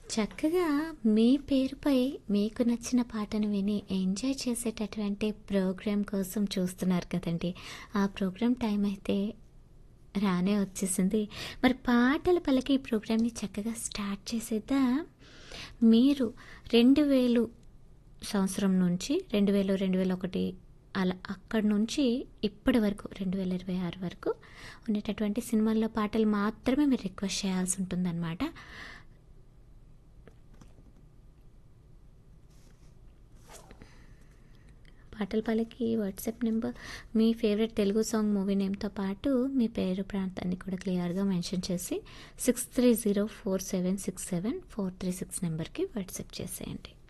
చక్కగా మీ పేరుపై మీకు నచ్చిన పాటను విని ఎంజాయ్ చేసేటటువంటి ప్రోగ్రాం కోసం చూస్తున్నారు కదండి ఆ ప్రోగ్రాం టైం అయితే రానే వచ్చేసింది మరి పాటల పలకి ఈ ప్రోగ్రామ్ని చక్కగా స్టార్ట్ చేసేద్దా మీరు రెండు వేలు సంవత్సరం నుంచి రెండు వేలు రెండు వేల ఒకటి అలా అక్కడి నుంచి ఇప్పటి వరకు రెండు వేల ఇరవై ఆరు వరకు ఉండేటటువంటి సినిమాల్లో పాటలు మాత్రమే మీరు రిక్వెస్ట్ చేయాల్సి ఉంటుందన్నమాట పాటల పాలకి వాట్సాప్ నెంబర్ మీ ఫేవరెట్ తెలుగు సాంగ్ మూవీ నేమ్తో పాటు మీ పేరు ప్రాంతాన్ని కూడా క్లియర్గా మెన్షన్ చేసి six three zero four seven six seven four three six నెంబర్కి వాట్సాప్ చేసేయండి